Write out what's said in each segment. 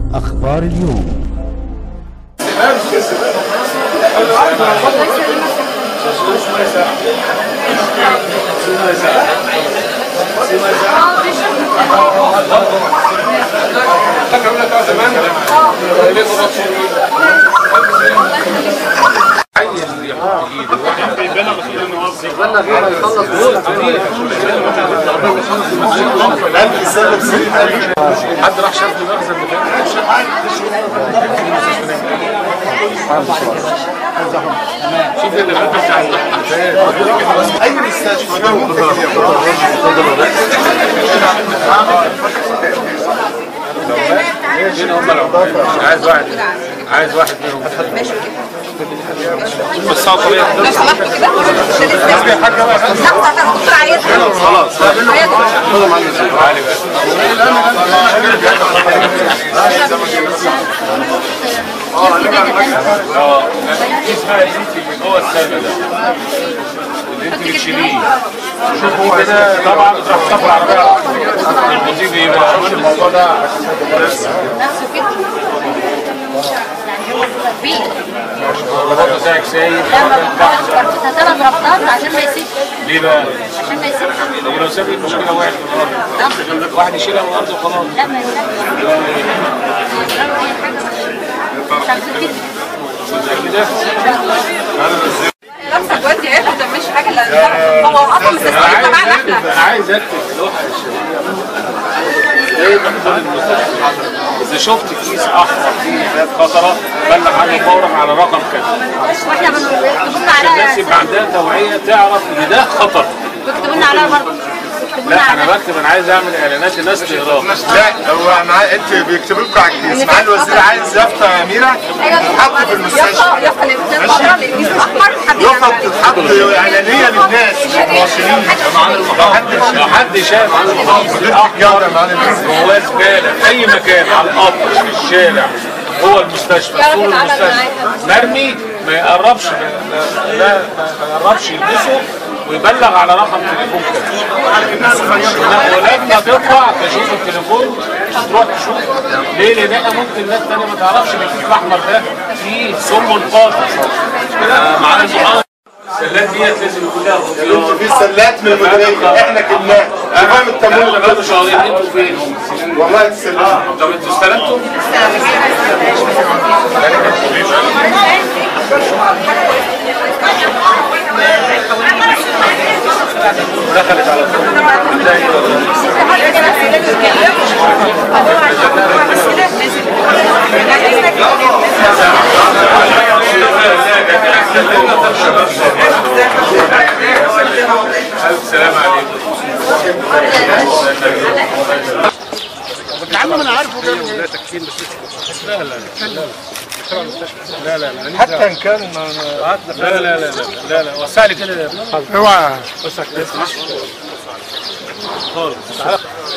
أخبار اليوم حد راح شاف المخزن بتاعه شوف اللي بتاع اي مستشفى فين هم العمال عايز واحد عايز واحد منهم بس هو طبيعي لو سمحتوا كده لحظة الدكتور عايزها خلاص عايزها تعالي بقى اه في اسمها انت اللي جوه السلة ده اللي انت بتشيليه شوف هو كده طبعا بتروح تاخد العربيه المصيبه ايه بقى الموضوع ده نفسه كده يعني هو تطبيق برضه زيك سايب لما بنحط ربطتها ثلاث ربطات عشان ما يسيبش ليه بقى؟ عشان ما يسيبش طب لو ساب المشكله واحد في الارض واحد يشيلها من الارض وخلاص لا ما يسيبش يضربوا اي حاجة خمسة كده كده نفسك دلوقتي ايه ما بتعملش حاجة الا هو اصلا مستسلم معانا احنا انا عايز اكتب لوحه الشريعه ايه مقدار المستشفى اذا شفت كيس احمر فيه ذات خطره بلغ عنه فورا على رقم كذا واحنا بنكتبوا لنا الناس على يبقى عندها توعيه تعرف ان ده خطر بيكتبوا لنا عليها برضه بيكتبوا لنا لا انا عليها بكتب انا عايز اعمل اعلانات الناس تقراها لا هو مع انت بيكتبوا لكم على الكيس مع الوزير عايز يافطه يا اميره تتحط في المستشفى يافطة يافطة للخضراء للكيس الاحمر حد يافطه يعمل عليها. بتتحط اعلانيه للناس المواطنين لو حد شاف عنده خط احمر جواه زباله في اي مكان على القطر في الشارع هو المستشفى يعرف سور يتعامل المستشفى مرمي ما يقربش لا لا ما يقربش يلبسه ويبلغ على رقم تليفون كده ولما تطلع تشوف التليفون تروح تشوف ليه لان احنا ممكن ناس تانية ما تعرفش ان الكيس الاحمر ده فيه سم قاتل كده معانا المحاضره السلات ديت لازم يكون لها خطيات في سلات من المديريه احنا كنا امام التموين احنا بقالنا شهرين انتوا فين؟ والله السلات طب انتوا استلمتوا؟ دخلت على طول الف سلام عليكم لا لا لا حتى ان كان لا لا لا لا لا لا وسع لي كده يا ابني. اوعى وسع كده خالص تعالى.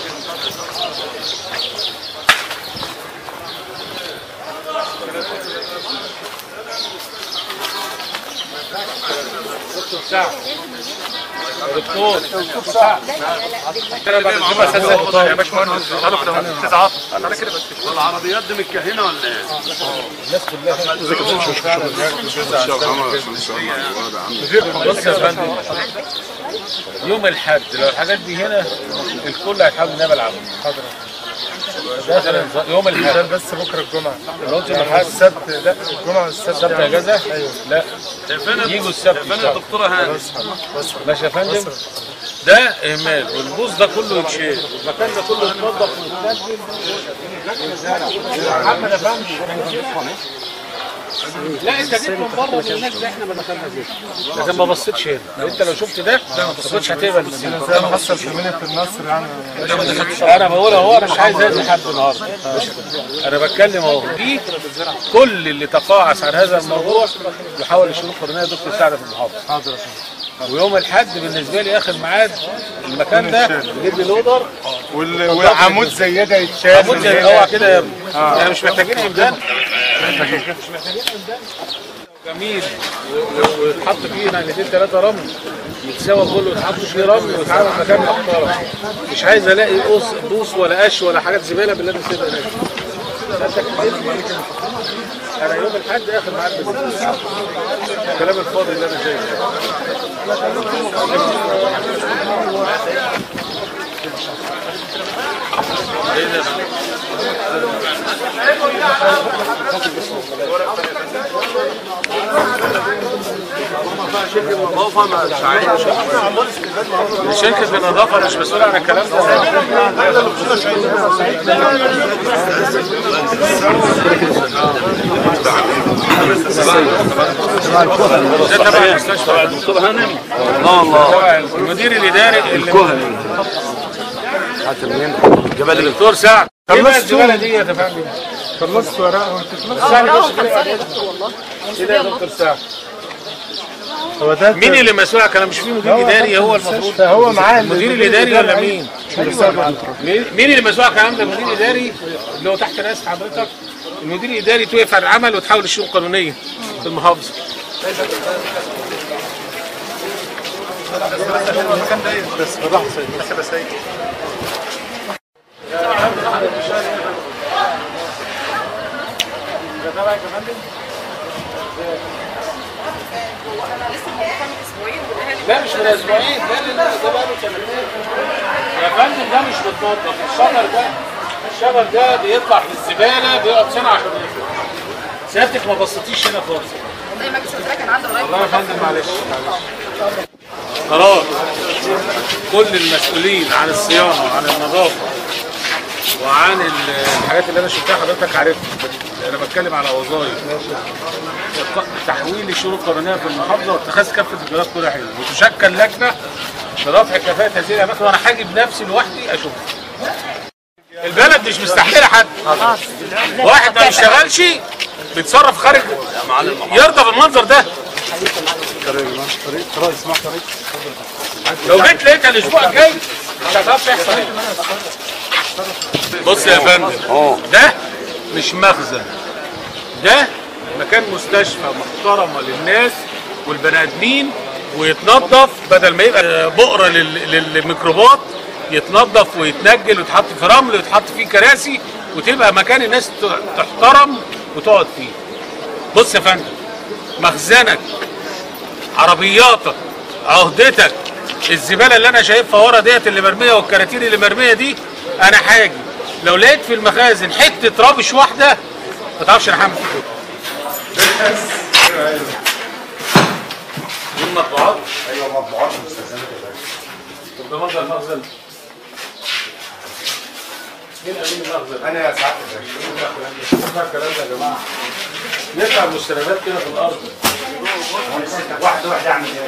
دكتور سعد دكتور دكتور سعد انا بعد الجمعه اساسا يا باشمهندس تزعط انا كده بس العربيات دي متكهنه ولا ايه؟ بص يا فندم يوم الحد لو الحاجات دي هنا الكل هيحاول ينام العب حاضر ده يوم الحد بس بكره الجمعه لو انت الحد السبت لا الجمعه والسبت السبت اجازه؟ لا يجوا السبت فين يشتغلوا. الدكتوره هاني؟ ماشي يا فندم ده اهمال والبوز ده كله يتشال المكان ده كله يتنظف ويتسجل محمد يا فندم لا انت جيت من بره والناس ده احنا ما دخلناش لكن ما بصيتش هنا انت لو شفت ده ما كنتش هتقبل بالسينما زي ما حصل في مدينه النصر يعني انا بقول اهو انا مش عايز اذي حد النهارده انا بتكلم اهو دي كل اللي تقاعس عن هذا الموضوع يحاول يشوف قرنيه دكتور سعد في المحافظه حاضر ويوم الحد بالنسبه لي اخر ميعاد المكان ده يجيب لي لودر وال- والعمود زي ده يتشال عمود من زي هنا. اوعى كده يا ابني احنا مش محتاجين عمدان مش محتاجين عمدان جميل و- و- ويتحط فيه نقلتين ثلاثه رمل يتساوى كله ويتحط فيه رمل ويتعمل مكان محترم مش عايز الاقي قوس بوس ولا قش ولا حاجات زباله بالله من كده انا يوم الاحد اخر معاك الكلام الفاضي اللي انا شايفه النظافه ما ساعدش شركة النظافة مش مسؤولة عن الكلام ده ده تبع المستشفى دكتور هانم الله الله تبع المدير الإداري اللي جبل دكتور سعد ايه بقى الزبالة دي يا فندم؟ خلصت ورقه وانت اه خلصان يا دكتور والله ايه ده يا دكتور سعد؟ هو ده مين اللي مسؤول كان مش في مدير إداري هو المفروض هو معاه المدير الإداري ولا مين؟ مين مين اللي مسؤول عن الكلام ده المدير الاداري اللي هو تحت رئاسه حضرتك المدير الاداري توقف عن العمل وتحول الشؤون القانونيه في المحافظه بس بالراحه بس بس هيك لسه الموضوع من اسبوعين والاهالي ده مش من اسبوعين ده اللي ده ده بقاله سنتين يا فندم ده مش متنظف الشجر ده الشجر ده بيطلع في الزباله بيقعد سنه عشان يطلع سيادتك ما بصيتيش هنا خالص والله ما جيت قلت لك كان عندي قريب والله يا فندم معلش معلش قرار كل المسؤولين عن الصيانه وعن النظافه وعن ال- الحاجات اللي انا شفتها حضرتك عارفها انا بتكلم على وظائف تحويل الشؤون القانونيه في المحافظه واتخاذ كافه اجراءات كل حين وتشكل لجنه لرفع كفاءه هذه الاماكن وانا هاجي بنفسي لوحدي اشوفها البلد مش مستحمله حد واحد ما بيشتغلش بيتصرف خارج يرضى بالمنظر ده لو جيت لقيتها الاسبوع الجاي مش هتعرف يحصل ايه بص يا فندم ده مش مخزن ده مكان مستشفى محترمه للناس والبني ادمين ويتنظف بدل ما يبقى بؤره لل- للميكروبات يتنظف ويتنجل ويتحط في رمل ويتحط فيه كراسي وتبقى مكان الناس ت- تحترم وتقعد فيه بص يا فندم مخزنك عربياتك عهدتك الزباله اللي انا شايفها ورا ديت اللي مرميه والكراتين اللي مرميه دي انا حاجي لو لقيت في المخازن حته رابش واحده ما تعرفش انا هعمل فيك ايه دي المطبوعات ايوه مطبوعات مستلزمات طب ده مصدر المخزن مين امين المخزن؟ انا يا سعاده الباشا ينفع الكلام ده يا جماعه ينفع المستندات كده في الارض واحده واحده اعمل ايه؟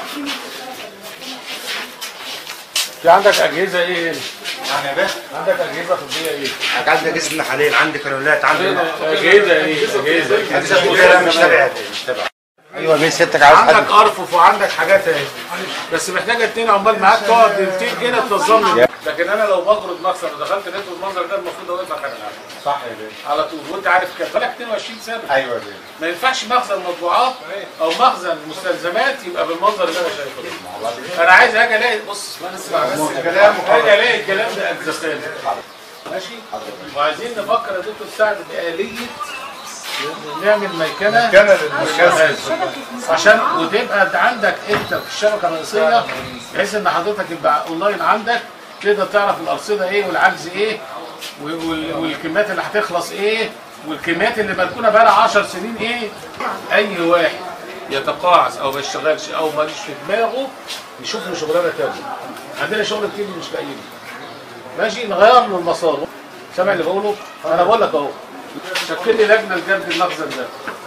في عندك اجهزه ايه هنا؟ يعني يا باشا عندك اجهزه طبيه ايه؟ عندي جسم محاليل عندي كانولات عندي اجهزه ايه؟ اجهزه اجهزه مش تبع مش تبع ايوه بيه ستك عايز عندك ارفف وعندك حاجات اهي بس محتاجه اتنين عمال معاك تقعد دقيقتين كده تنظم لي لكن انا لو بخرج مخزن ودخلت لقيت المنظر ده المفروض اوقف مكان العمل صح يا بيه على طول وانت عارف كده بقالك 22 سنه ايوه يا بيه ما ينفعش مخزن مطبوعات او مخزن مستلزمات يبقى بالمنظر اللي انا شايفه ده. انا عايز اجي الاقي بص ما نسمع بس الكلام اجي الاقي الكلام ده اجزخان ماشي وعايزين نفكر يا دكتور سعد بآلية نعمل ميكنه كان للمركز عشان وتبقى انت عندك انت في الشبكه الرئيسيه بحيث ان حضرتك يبقى اونلاين عندك تقدر تعرف الارصده ايه والعجز ايه وال- وال- والكميات اللي هتخلص ايه والكميات اللي مركونه بقى لها 10 سنين ايه اي واحد يتقاعس او ما يشتغلش او ماليش في دماغه نشوف له شغلانه تانيه عندنا شغل كتير مش لاقيينه ماشي نغير له المسار سامع اللي بقوله انا بقول لك اهو شكل لي لجنه لجرد المخزن ده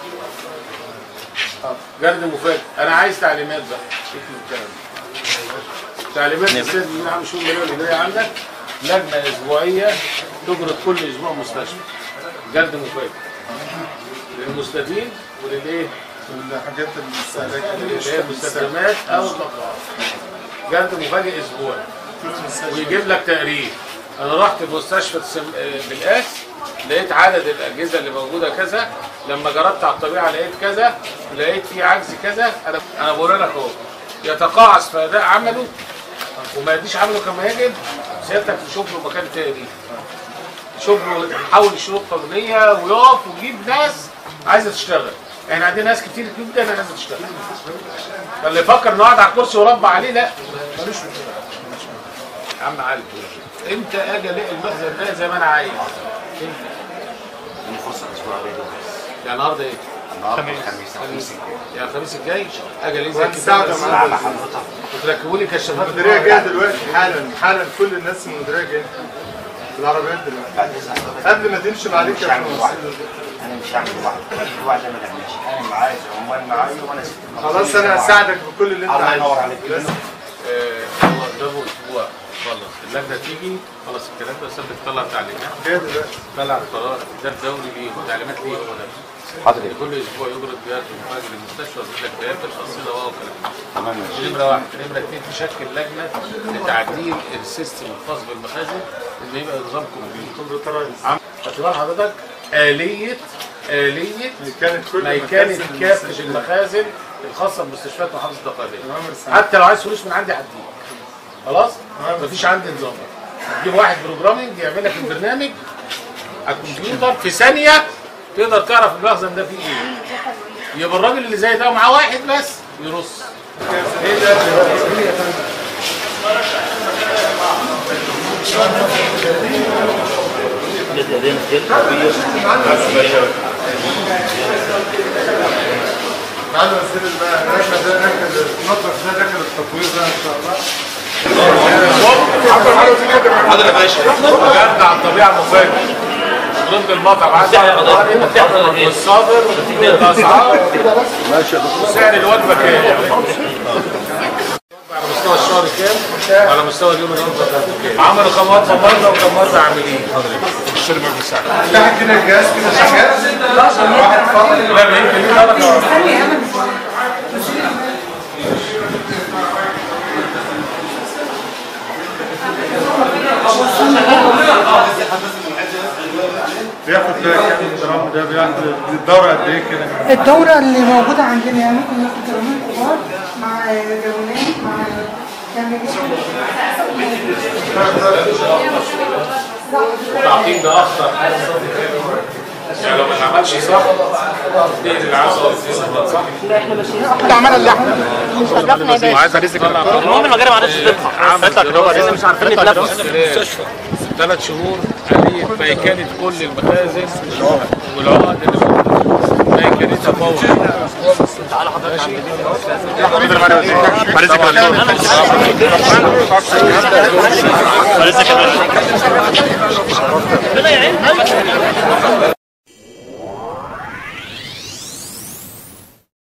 جرد مفاجئ انا عايز تعليمات بقى اكتب الكلام ده. تعليمات السيد اللي عامل شؤون الماليه والاداريه عندك لجنه اسبوعيه تجرد كل اسبوع مستشفى جرد مفاجئ للمستفيد وللايه؟ الحاجات السهله اللي هي المستخدمات او المطبوعات جرد مفاجئ اسبوعي ويجيب لك تقرير انا رحت مستشفى السم... آه، بالاس لقيت عدد الاجهزه اللي موجوده كذا لما جربت على الطبيعه لقيت كذا لقيت في عجز كذا انا انا بقول لك اهو يتقاعس في اداء عمله وما يديش عمله كما يجب سيادتك تشوف له مكان تاني شوف حول الشروط القانونيه ويقف ويجيب ناس عايزه تشتغل احنا عندنا ناس كتير جدا عايزه تشتغل فاللي يفكر انه قاعد على الكرسي وربع عليه لا ملوش مشكله يا عم علي امتى اجي الاقي المخزن ده زي ما انا عايز امتى فرصة الأسبوع الجاي ده يعني النهارده ايه النهارده الخميس الخميس الجاي يعني الخميس الجاي اجي الاقي زي الساعة كده كام؟ على حضرتك وتركبوا لي كشافات المديرية جاية دلوقتي حالا حالا كل الناس من المديرية جاية بالعربيات دلوقتي بعد إذن حضرتك قبل ما تمشي معلش مش يا هعمل لوحدي باشمهندس. أنا مش هعمل لوحدي لوحدي ما تعملش أنا معايا عمال معايا وأنا ست خلاص انا هساعدك بكل اللي انت الله ينور عايزه عليك بس آه، هو قدامه اسبوع خلص اللجنه تيجي خلاص الكلام ده بس بتطلع تعليمات جاية دلوقتي طلع قرار ده دوري ليه وتعليمات ليه هو نفسه حاضر كل اسبوع يجرد جهاز مفاجئ للمستشفى ويجيب لك بيانات القصيده وهو كلام تمام نمره واحد نمره اثنين تشكل لجنه لتعديل السيستم الخاص بالمخازن انه يبقى نظام كمبيوتر عم اعتبار حضرتك آلية آلية كانت كل ميكانة مكاسب كافة المخازن الخاصة بمستشفيات محافظة الدقهلية تمام السلام. حتى لو عايز فلوس من عندي هديك خلاص مفيش عندي نظام تجيب واحد بروجرامنج يعمل لك البرنامج على الكمبيوتر في ثانية تقدر تعرف المخزن ده فيه ايه يبقى الراجل اللي زي ده معاه واحد بس يرص معالي وزير الركن ده ركن المطبخ ده ركن التطوير ده ان شاء الله حاضر يا باشا بجد على الطبيعه مفاجئ ضد المطعم عايز والصادر الاسعار وسعر الوجبه كام على مستوى الشهر كام على مستوى اليوم الوجبه كام عملوا كم وجبه مره وكم مره عاملين الشرب بالساعه لا كده الجهاز كده شغال واحد فاضي لا ما يمكن ليه درجه بياخد كام جرام ده بياخد الدورة قد ايه كده؟ الدورة اللي موجودة عندنا يعني ممكن ناخد جرامين كبار مع جرامين مع يعني التعقيم ده اخطر يعني لو ما عملش صح تقل العسل صح ده عمل اللي احنا وعايز رزق المهم المجاري ما عادش تطلع تطلع كده هو لسه مش عارفين نتنفس ثلاث شهور آلية ميكانة كل المخازن والعقد اللي موجودة ميكانتها فورا تعالى حضرتك ربنا يعين